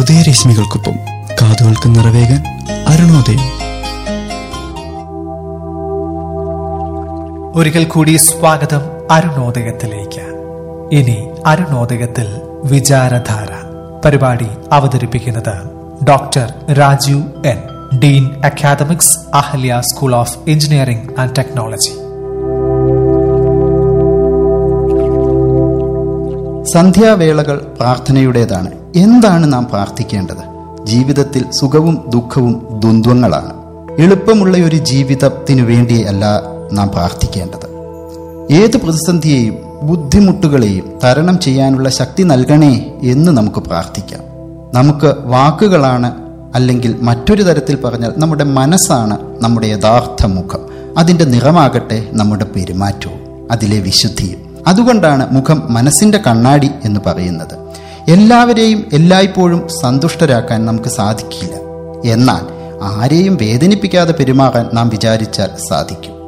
ഉദയരശ്മികൾക്കൊപ്പം കാതുകൾക്ക് നിറവേകാൻ അരുണോദയം ഒരിക്കൽ കൂടി സ്വാഗതം അരുണോദയത്തിലേക്ക് ഇനി അരുണോദയത്തിൽ വിചാരധാര പരിപാടി അവതരിപ്പിക്കുന്നത് doctor Rajeev N dean academics Ahalya school of engineering and technology സന്ധ്യാവേളകൾ പ്രാർത്ഥനയുടേതാണ് എന്താണ് നാം പ്രാർത്ഥിക്കേണ്ടത് ജീവിതത്തിൽ സുഖവും ദുഃഖവും ദ്വന്ദ്വങ്ങളാണ് എളുപ്പമുള്ള ഒരു ജീവിതത്തിനു വേണ്ടിയല്ല നാം പ്രാർത്ഥിക്കേണ്ടത് ഏത് പ്രതിസന്ധിയെയും ബുദ്ധിമുട്ടുകളെയും തരണം ചെയ്യാനുള്ള ശക്തി നൽകണേ എന്ന് നമുക്ക് പ്രാർത്ഥിക്കാം നമുക്ക് വാക്കുകളാണ് അല്ലെങ്കിൽ മറ്റൊരു തരത്തിൽ പറഞ്ഞാൽ നമ്മുടെ മനസ്സാണ് നമ്മുടെ യഥാർത്ഥ മുഖം അതിൻ്റെ നിറമാകട്ടെ നമ്മുടെ പെരുമാറ്റവും അതിലെ വിശുദ്ധിയും അതുകൊണ്ടാണ് മുഖം മനസ്സിന്റെ കണ്ണാടി എന്ന് പറയുന്നത് എല്ലാവരെയും എല്ലായ്പ്പോഴും സന്തുഷ്ടരാക്കാൻ നമുക്ക് സാധിക്കില്ല എന്നാൽ ആരെയും വേദനിപ്പിക്കാതെ പെരുമാറാൻ നാം വിചാരിച്ചാൽ സാധിക്കും